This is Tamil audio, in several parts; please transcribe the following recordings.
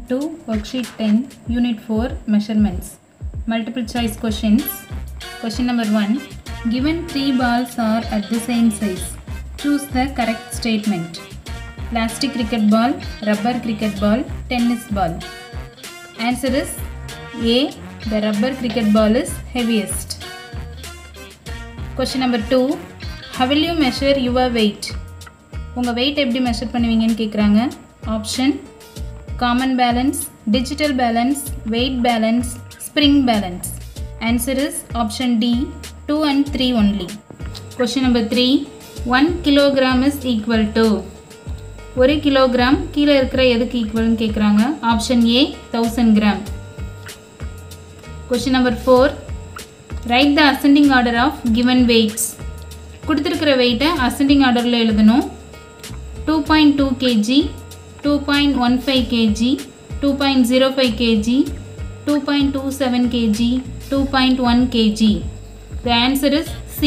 to worksheet 10 unit 4 measurements multiple choice questions question number 1 given three balls are at the same size choose the correct statement plastic cricket ball rubber cricket ball tennis ball answer is a the rubber cricket ball is heaviest question number 2 how will you measure your weight உங்கள் வெயிட் எப்படி மெஷர் பண்ணுவீங்கன்னு கேட்குறாங்க option common balance digital balance weight balance spring balance answer is option D two and three only question number three one kilogram is equal to ஒரு கிலோகிராம் கீழே இருக்கிற எதுக்கு ஈக்குவல்னு கேட்குறாங்க option A thousand gram question number four write the ascending order of given weights கொடுத்துருக்கிற வெயிட்டை அசெண்டிங் ஆர்டரில் எழுதணும் two point two kg two point one five kg two point zero five kg two point two seven kg two point one kg the answer is C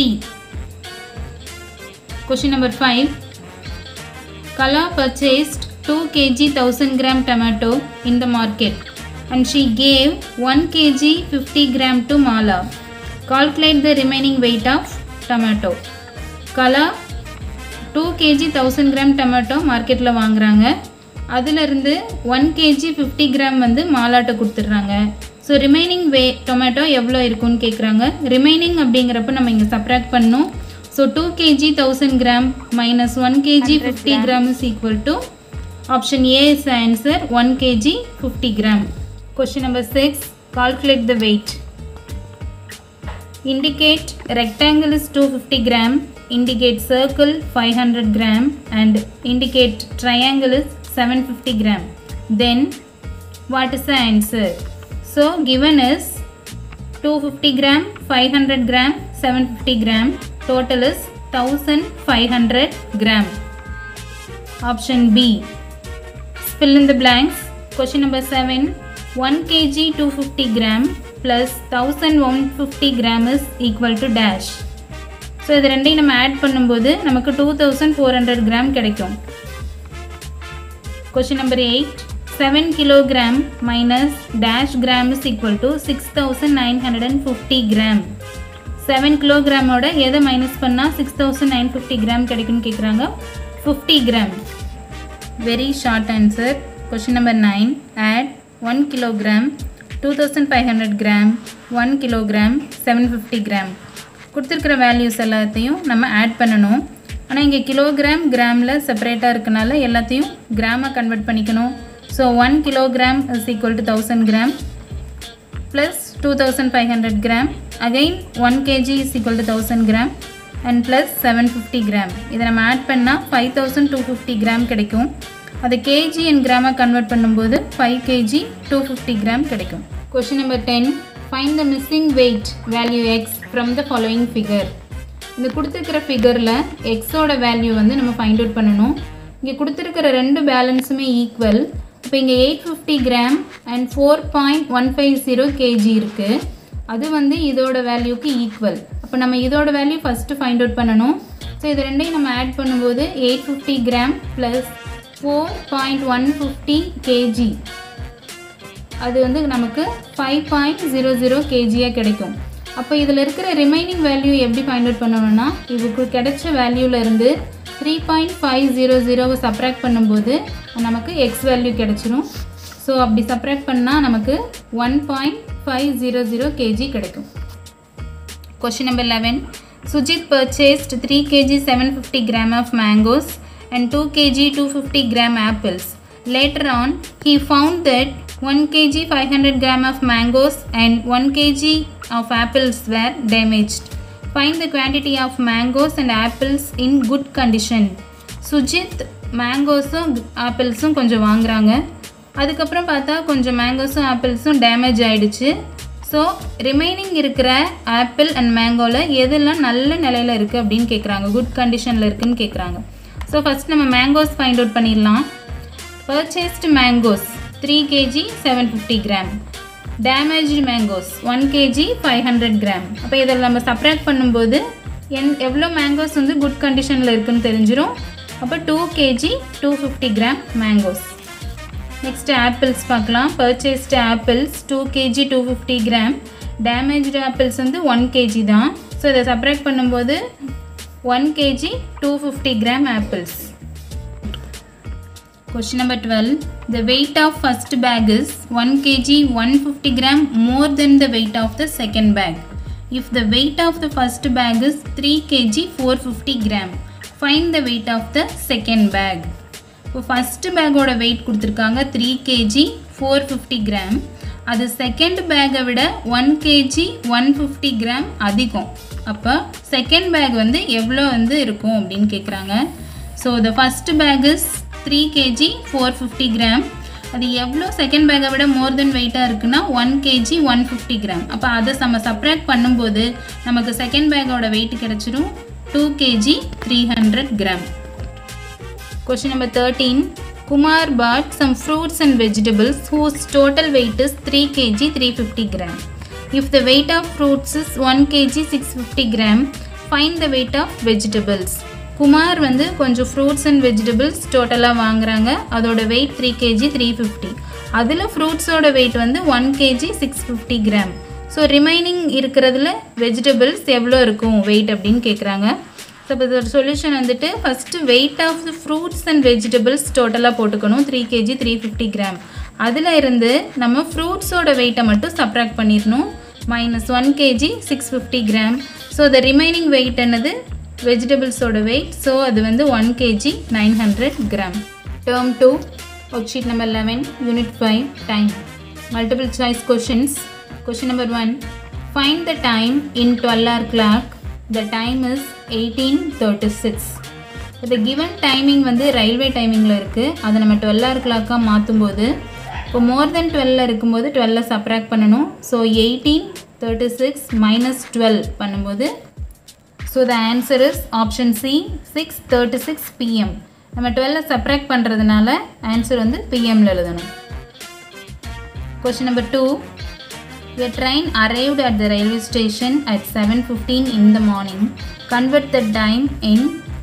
question number five Kala purchased 2 kg 1000 gram tomato in the market and she gave 1 kg 50 gram to Mala. Calculate the remaining weight of tomato. Kala two kg thousand gram tomato மார்க்கெட்டில் வாங்குறாங்க அதிலிருந்து ஒன் கேஜி ஃபிஃப்டி கிராம் வந்து மாலாட்டை கொடுத்துட்றாங்க ஸோ ரிமைனிங் வே டொமேட்டோ எவ்வளோ இருக்குன்னு கேட்குறாங்க ரிமைனிங் அப்படிங்கிறப்ப நம்ம இங்கே சப்ராக்ட் பண்ணணும் so two kg thousand gram minus one kg fifty gram is equal to option A is answer one kg fifty gram question number six calculate the weight indicate rectangle is 250 gram indicate circle 500 gram and indicate triangle is 750 gram then what is the answer so given is 250 gram 500 gram 750 gram total is 1500 gram option b fill in the blanks question number 7 1 kg 250 gram plus 1150 gram is equal to dash so இது ரெண்டையும் நம்ம ஆட் பண்ணும்போது நமக்கு two thousand four hundred gram கிடைக்கும் question number eight seven kilogram minus dash gram is equal to six thousand nine hundred and fifty gram seven கிலோகிராமோட எதை மைனஸ் பண்ணால் six thousand nine fifty gram கிடைக்கும்னு கேட்குறாங்க fifty gram very short answer question number nine add one kilogram two thousand five hundred gram one kilogram seven fifty gram கொடுத்துருக்கிற வேல்யூஸ் எல்லாத்தையும் நம்ம ஆட் பண்ணணும் ஆனால் இங்கே கிலோகிராம் கிராமில் செப்பரேட்டாக இருக்கனால எல்லாத்தையும் கிராமாக கன்வெர்ட் பண்ணிக்கணும் so one kilogram is equal to thousand gram plus two thousand five hundred gram again one kg is equal to thousand gram and plus seven fifty gram இதை நம்ம ஆட் பண்ணால் five thousand two fifty gram கிடைக்கும் அதை கேஜி அண்ட் கிராமாக கன்வெர்ட் பண்ணும்போது five kg two fifty gram கிடைக்கும் question number ten find the missing weight value x from the following figure இந்த கொடுத்துருக்கிற ஃபிகரில் எக்ஸோட வேல்யூ வந்து நம்ம ஃபைண்ட் அவுட் பண்ணணும் இங்கே கொடுத்துருக்கிற ரெண்டு பேலன்ஸுமே ஈக்குவல் இப்போ இங்கே eight fifty gram and four point one five zero kg இருக்குது அது வந்து இதோட வேல்யூக்கு ஈக்குவல் அப்போ நம்ம இதோட வேல்யூ ஃபஸ்ட்டு ஃபைண்ட் அவுட் பண்ணணும் ஸோ இது ரெண்டையும் நம்ம ஆட் பண்ணும்போது eight fifty gram plus four point one fifty kg அது வந்து நமக்கு ஃபைவ் பாயிண்ட் ஜீரோ ஜீரோ கேஜியாக கிடைக்கும் அப்போ இதில் இருக்கிற ரிமைனிங் வேல்யூ எப்படி ஃபைண்ட் அவுட் பண்ணணும்னா இதுக்கு கிடைச்ச வேல்யூலேருந்து த்ரீ பாயிண்ட் ஃபைவ் ஜீரோ ஜீரோவை சப்ராக்ட் பண்ணும்போது நமக்கு எக்ஸ் வேல்யூ கிடைச்சிரும் ஸோ அப்படி சப்ராக்ட் பண்ணால் நமக்கு one point five zero zero kg கிடைக்கும் question number eleven Sujith purchased three kg seven fifty gram of mangoes and two kg two fifty gram apples later on he found that 1 kg 500 gram of mangoes and 1 kg of apples were damaged. Find the quantity of mangoes and apples in good condition. Sujith மேங்கோஸும் ஆப்பிள்ஸும் கொஞ்சம் வாங்குறாங்க அதுக்கப்புறம் பார்த்தா கொஞ்சம் மேங்கோஸும் ஆப்பிள்ஸும் டேமேஜ் ஆகிடுச்சு ஸோ ரிமைனிங் இருக்கிற ஆப்பிள் அண்ட் மேங்கோவில் எதெல்லாம் நல்ல நிலையில் இருக்குது அப்படின்னு கேட்குறாங்க குட் கண்டிஷனில் இருக்குதுன்னு கேட்குறாங்க ஸோ ஃபஸ்ட் நம்ம மேங்கோஸ் ஃபைண்ட் அவுட் பண்ணிடலாம் purchased mangoes 3 kg 750 gram damaged mangoes 1 kg 500 gram அப்போ இதில் நம்ம சப்ராக்ட் பண்ணும்போது என் எவ்வளோ மேங்கோஸ் வந்து குட் கண்டிஷனில் இருக்குன்னு தெரிஞ்சிடும் அப்போ two kg two fifty gram mangoes next apples பார்க்கலாம் purchased apples two kg two fifty gram damaged apples வந்து ஒன் கேஜி தான் ஸோ இதை செப்பரேட் பண்ணும்போது one kg two fifty gram apples Question number 12. The weight of first bag is 1 kg 150 gram more than the weight of the second bag. If the weight of the first bag is 3 kg 450 gram, find the weight of the second bag. இப்போ ஃபஸ்ட்டு பேக்கோட வெயிட் கொடுத்துருக்காங்க three kg four fifty gram அது செகண்ட் பேக்கை விட one kg one fifty gram அதிகம் அப்போ செகண்ட் பேக் வந்து எவ்வளோ வந்து இருக்கும் அப்படின்னு கேட்குறாங்க so the first bag is three kg four fifty gram அது எவ்வளோ செகண்ட் பேக்கை விட மோர் தென் வெயிட்டாக இருக்குன்னா one kg one fifty gram அப்போ அதை நம்ம சப்ராக்ட் பண்ணும்போது நமக்கு செகண்ட் பேக்கோட வெயிட் கிடச்சிரும் two kg three hundred gram Question number 13. Kumar bought some fruits and vegetables whose total weight is 3 kg 350 gram. If the weight of fruits is 1 kg 650 gram, find the weight of vegetables. Kumar வந்து கொஞ்சம் ஃப்ரூட்ஸ் அண்ட் வெஜிடபிள்ஸ் டோட்டலாக வாங்குறாங்க அதோட weight three kg three fifty அதில் ஃப்ரூட்ஸோட வெயிட் வந்து one kg six fifty gram so remaining இருக்கிறதுல வெஜிடபிள்ஸ் எவ்வளோ இருக்கும் வெயிட் அப்படின்னு கேட்குறாங்க ஸோ இப்போ இதோட சொல்யூஷன் வந்துட்டு first weight of the fruits and vegetables டோட்டலாக போட்டுக்கணும் three kg three fifty gram அதில் இருந்து நம்ம ஃப்ரூட்ஸோட வெயிட்டை மட்டும் சப்ராக்ட் பண்ணிடணும் minus one kg six fifty gram so the remaining weight என்னது வெஜிடபிள்ஸோட வெயிட் ஸோ அது வந்து one kg nine hundred gram term two worksheet number eleven unit five time multiple choice questions question number one find the time in twelve hour clock the time is 1836 இந்த given டைமிங் வந்து ரயில்வே டைமிங்கில் இருக்குது அதை நம்ம டுவெல் ஹவர் கிளாக்காக மாற்றும்போது இப்போ மோர் தென் டுவெல்ல இருக்கும்போது டுவெல்ல சப்ராக்ட் பண்ணணும் so eighteen thirty six minus twelve பண்ணும்போது so the answer is option C six thirty six PM நம்ம டுவெல்ல சப்ராக்ட் பண்ணுறதுனால ஆன்சர் வந்து பிஎம்மில் எழுதணும் question number two A train arrived at the railway station at 7:15 in the morning. Convert the time in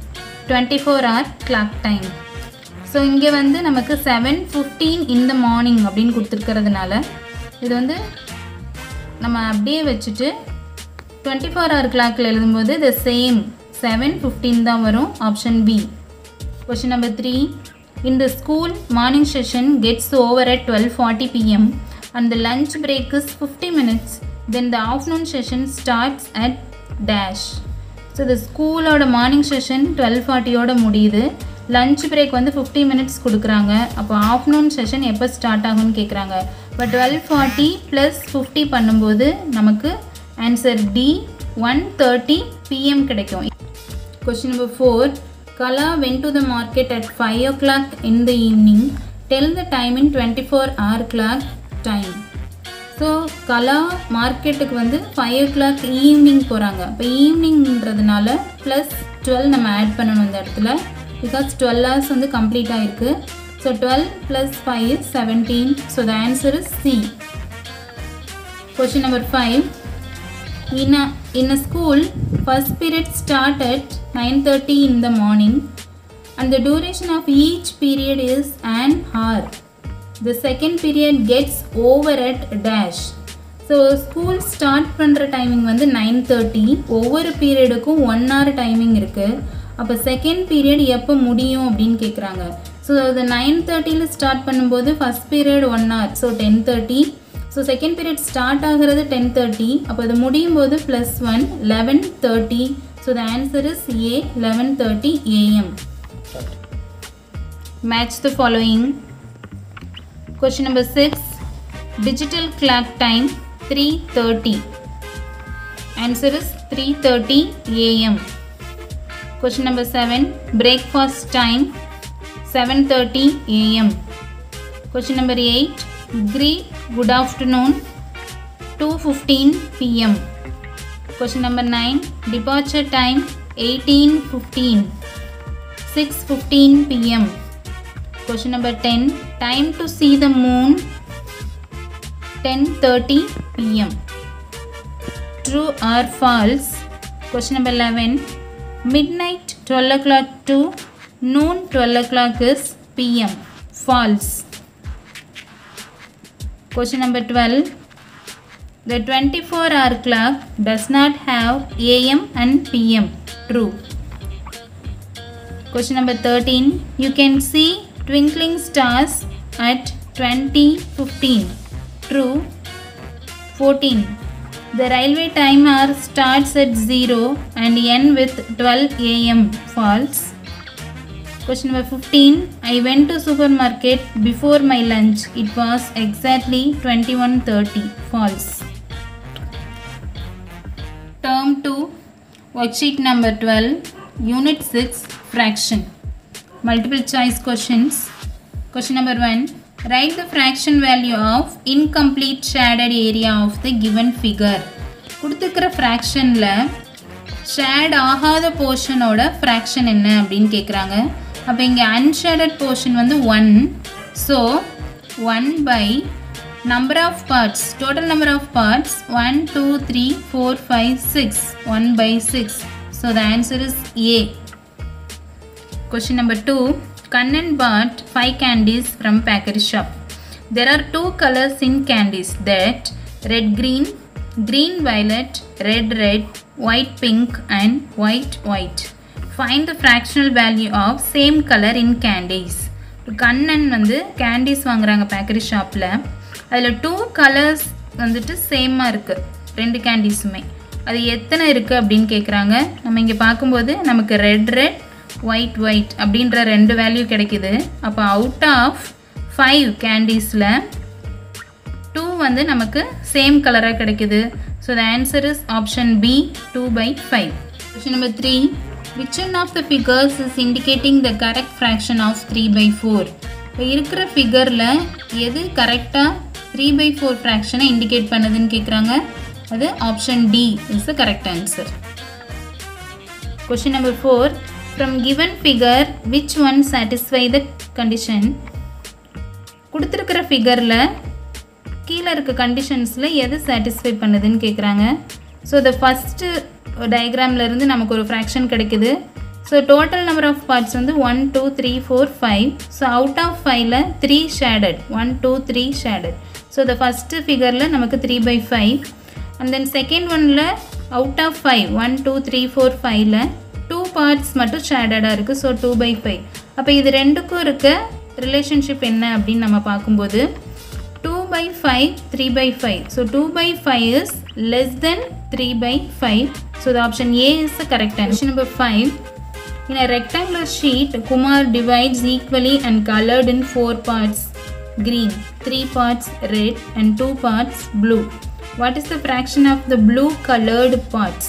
24 hour clock time. So இங்கே வந்து நமக்கு செவன் ஃபிஃப்டீன் இந்த மார்னிங் அப்படின்னு கொடுத்துருக்கறதுனால இது வந்து நம்ம அப்படியே வச்சுட்டு டுவெண்ட்டி ஃபோர் ஹவர் கிளாக்கில் எழுதும்போது த சேம் செவன் ஃபிஃப்டீன் தான் வரும் option B question number three in the school morning session gets over at twelve forty PM and the lunch break is 50 minutes then the afternoon session starts at dash so இந்த ஸ்கூலோட மார்னிங் செஷன் டுவெல் ஃபார்ட்டியோட முடியுது லஞ்ச் பிரேக் வந்து ஃபிஃப்டி மினிட்ஸ் கொடுக்குறாங்க அப்போ ஆஃப்டர்நூன் செஷன் எப்போ ஸ்டார்ட் ஆகும்னு கேட்குறாங்க இப்போ டுவெல் ஃபார்ட்டி ப்ளஸ் ஃபிஃப்டி பண்ணும்போது நமக்கு answer D one thirty PM கிடைக்கும் question number four Kala went to the market at five o'clock in the evening tell the time in twenty four hour clock time so Kala மார்க்கெட்டுக்கு வந்து ஃபைவ் ஓ கிளாக் ஈவினிங் போகிறாங்க இப்போ ஈவினிங்ன்றதுனால ப்ளஸ் டுவெல் நம்ம ஆட் பண்ணணும் இந்த இடத்துல பிகாஸ் டுவெல் ஹவர்ஸ் வந்து கம்ப்ளீட் ஆகிருக்கு so twelve plus five is seventeen so the answer is C question number five in a in a school first period start at nine thirty in the morning and the duration of each period is an hour the second period gets over at டேஷ் ஸோ ஸ்கூல் ஸ்டார்ட் பண்ணுற டைமிங் வந்து நைன் தேர்ட்டி ஒவ்வொரு பீரியடுக்கும் ஒன் ஹவர் டைமிங் இருக்குது அப்போ செகண்ட் பீரியட் எப்போ முடியும் அப்படின்னு கேட்குறாங்க ஸோ அது நைன் தேர்ட்டியில் ஸ்டார்ட் பண்ணும்போது first period one hour so ten thirty so second period start ஆகிறது டென் தேர்ட்டி அப்போ அது முடியும் போது plus one eleven thirty so the answer is A eleven thirty AM match the following Question number 6 Digital clock time 3:30 Answer is 3:30 am Question number 7 Breakfast time 7:30 am Question number 8 Greet good afternoon 2:15 pm Question number 9 Departure time 18:15 6:15 pm Question number 10 Time to see the moon 10:30 pm True or false Question number 11 Midnight 12 o'clock to noon 12 o'clock is pm False Question number 12. The 24 hour clock does not have AM and PM. True. Question number 13. You can see twinkling stars at 2015. True. 14. The railway timer starts at 0 and end with 12 am. False. Question number 15. I went to supermarket before my lunch. It was exactly 21:30. False. Term 2. Worksheet number 12. Unit 6. Fraction. Multiple choice questions. Question number 1. Write the fraction value of incomplete shaded area of the given figure. கொடுத்துருக்கிற ஃப்ராக்ஷனில் ஷேட் ஆகாத போர்ஷனோட ஃப்ராக்ஷன் என்ன அப்படின்னு கேட்குறாங்க அப்போ இங்கே அன்ஷேடட் போர்ஷன் வந்து one so one by number of parts total number of parts one two three four five six one by six so the answer is A Question number 2. Kannan bought 5 candies from bakery shop. There are two colors in candies that red green, green violet, red red, white pink and white white. Find the fractional value of same color in candies. Kannan வந்து கேண்டீஸ் வாங்குறாங்க பேக்கரி ஷாப்பில் அதில் டூ கலர்ஸ் வந்துட்டு சேமாக இருக்குது ரெண்டு கேண்டீஸுமே அது எத்தனை இருக்குது அப்படின்னு கேட்குறாங்க நம்ம இங்கே பார்க்கும்போது நமக்கு ரெட் ரெட் ஒயிட் ஒயிட் அப்படின்ற ரெண்டு வேல்யூ கிடைக்குது அப்போ அவுட் ஆஃப் ஃபைவ் கேண்டீஸில் டூ வந்து நமக்கு சேம் கலராக கிடைக்குது so the answer is option B two by five question number three which one of the figures is indicating the correct fraction of three by four இப்போ இருக்கிற ஃபிகரில் எது கரெக்டாக த்ரீ பை ஃபோர் ஃப்ராக்ஷனை இண்டிகேட் பண்ணுதுன்னு கேட்குறாங்க அது option D is the correct answer question number four from given figure which one satisfy the condition கொடுத்துருக்கிற ஃபிகரில் கீழே இருக்க கண்டிஷன்ஸில் எது சாட்டிஸ்ஃபை பண்ணுதுன்னு கேட்குறாங்க ஸோ த ஃபஸ்ட்டு டயக்ராம்லேருந்து நமக்கு ஒரு ஃப்ராக்ஷன் கிடைக்குது so total number of parts வந்து one two three four five so out of ஃபைவ்ல three shaded one two three shaded so the first ஃபிகரில் நமக்கு three by five and then second ஒனில் out of five one two three four ஃபைவ்ல டூ பார்ட்ஸ் மட்டும் ஷேடடாக இருக்குது ஸோ டூ பை ஃபைவ் அப்போ இது ரெண்டுக்கும் இருக்க ரிலேஷன்ஷிப் என்ன அப்படின்னு நம்ம பார்க்கும்போது two by five three by five so two by five is less than three by five so the option A is the correct answer number five In a rectangular sheet, Kumar divides equally and colored in four parts green, three parts red, and two parts blue. What is the fraction of the blue colored parts?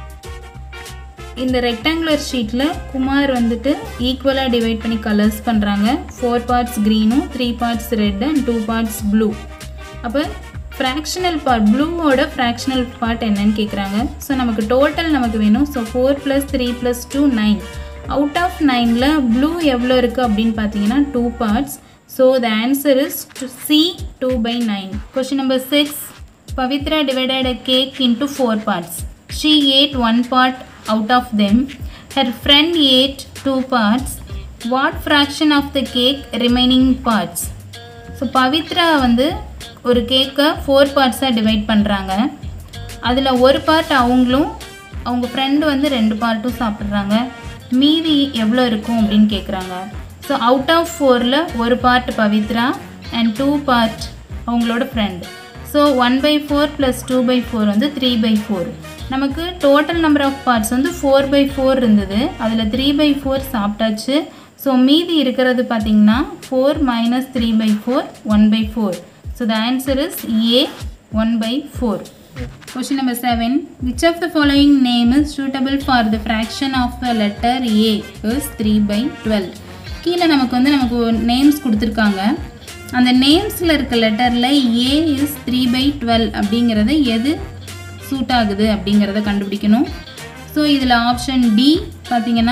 இந்த ரெக்டாங்குலர் ஷீட்டில் குமார் வந்துட்டு ஈக்குவலாக டிவைட் பண்ணி கலர்ஸ் பண்ணுறாங்க ஃபோர் பார்ட்ஸ் க்ரீனும் three parts red and two parts blue அப்போ ஃப்ராக்ஷனல் பார்ட் ப்ளூவோட ஃப்ராக்ஷனல் பார்ட் என்னன்னு கேட்குறாங்க ஸோ நமக்கு டோட்டல் நமக்கு வேணும் so four plus three plus two nine out of நைனில் ப்ளூ எவ்வளோ இருக்குது அப்படின்னு பார்த்தீங்கன்னா two parts so the answer is to see two by nine question number six Pavithra divided a cake into four parts she ate one part out of them. Her friend ate two parts. What fraction of the cake remaining parts? So Pavithra வந்து ஒரு கேக்கை ஃபோர் பார்ட்ஸாக டிவைட் பண்ணுறாங்க அதில் ஒரு பார்ட் அவங்களும் அவங்க ஃப்ரெண்டு வந்து ரெண்டு பார்ட்டும் சாப்பிட்றாங்க மீதி எவ்வளோ இருக்கும் அப்படின்னு கேட்குறாங்க ஸோ அவுட் ஆஃப் ஃபோரில் ஒரு part Pavithra and two part அவங்களோட friend so one by four plus two by four வந்து த்ரீ பை ஃபோர் நமக்கு டோட்டல் நம்பர் ஆஃப் பார்ட்ஸ் வந்து ஃபோர் பை ஃபோர் இருந்தது அதில் த்ரீ பை ஃபோர் சாப்பிட்டாச்சு ஸோ மீதி இருக்கிறது பார்த்தீங்கன்னா four minus three by four one by four so the answer is A one by four question number seven which of the following name is suitable for the fraction of the letter A is three by twelve கீழே நமக்கு வந்து நமக்கு நேம்ஸ் கொடுத்துருக்காங்க அந்த நேம்ஸில் இருக்க லெட்டரில் A is three by twelve அப்படிங்கிறது எது சூட் ஆகுது அப்படிங்கிறத கண்டுபிடிக்கணும் ஸோ இதில் ஆப்ஷன் டி பார்த்தீங்கன்னா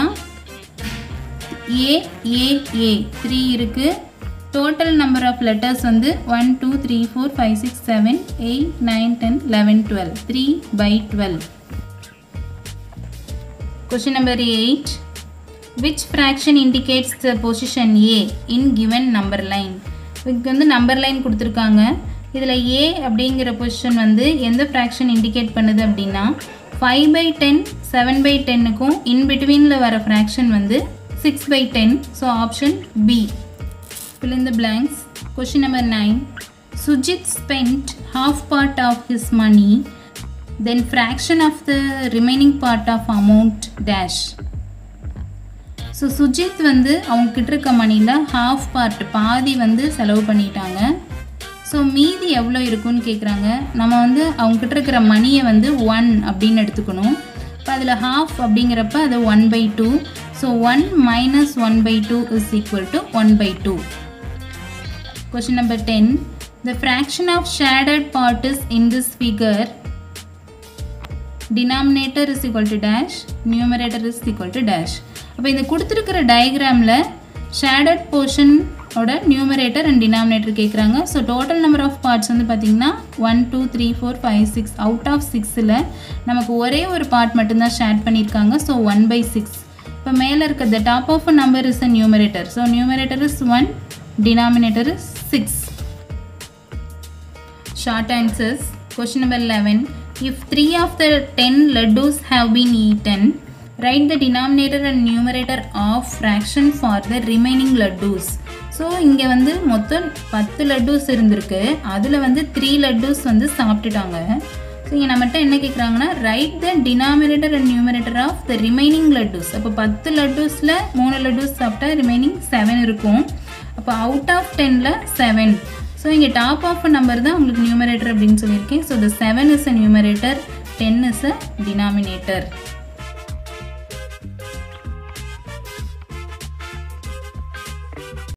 ஏ ஏ ஏ த்ரீ இருக்குது டோட்டல் நம்பர் ஆஃப் லெட்டர்ஸ் வந்து one two three four five six seven eight nine ten eleven twelve three by twelve question number eight which fraction indicates the position A in given number line இதுக்கு வந்து நம்பர் லைன் கொடுத்துருக்காங்க இதில் ஏ அப்படிங்கிற பொசிஷன் வந்து எந்த ஃப்ராக்ஷன் இண்டிகேட் பண்ணுது அப்படின்னா five by ten seven by டென்னுக்கும் இன் பிட்வீனில் வர ஃப்ராக்ஷன் வந்து six by ten so option B fill in the blanks. Question number 9. Sujit spent half part of his money, then fraction of the remaining part of amount dash. So Sujith வந்து அவங்க கிட்ட இருக்க மணியில் ஹாஃப் பார்ட் பாதி வந்து செலவு பண்ணிட்டாங்க ஸோ மீதி எவ்வளோ இருக்குன்னு கேட்குறாங்க நம்ம வந்து அவங்க கிட்ட இருக்கிற மணியை வந்து ஒன் அப்படின்னு எடுத்துக்கணும் இப்போ அதில் ஹாஃப் அப்படிங்கிறப்ப அது one by two so one minus one by two is equal to one by two Question number 10. The fraction of shaded part is in this figure. Denominator is equal to dash, numerator is equal to dash. அப்போ இந்த கொடுத்துருக்கிற டயக்ராமில் ஷேடட் போர்ஷன் ஓட நியூமரேட்டர் அண்ட் டினாமினேட்டர் கேட்குறாங்க so total number of parts வந்து பார்த்திங்கன்னா one two three four five six out of சிக்ஸில் நமக்கு ஒரே ஒரு பார்ட் மட்டும்தான் ஷேட் பண்ணியிருக்காங்க ஸோ ஒன் பை சிக்ஸ் இப்போ மேலே இருக்க the top of a number is a numerator so numerator is one denominator is 6 short answers question number 11 if 3 of the 10 laddus have been eaten write the denominator and numerator of fraction for the remaining laddus so இங்கே வந்து மொத்தம் பத்து லட்டூஸ் இருந்திருக்கு அதில் வந்து த்ரீ லட்டூஸ் வந்து சாப்பிட்டுட்டாங்க ஸோ இங்கே நம்மகிட்ட என்ன கேட்குறாங்கன்னா right the denominator and numerator of the remaining laddus அப்போ பத்து லட்டூஸில் மூணு லட்டூஸ் சாப்பிட்டா ரிமைனிங் செவன் இருக்கும் அப்போ அவுட் ஆஃப் டெனில் செவன் ஸோ இங்கே டாப் ஆஃப் நம்பர் தான் உங்களுக்கு நியூமரேட்டர் அப்படின்னு சொல்லியிருக்கேன் so the seven is a numerator ten is a denominator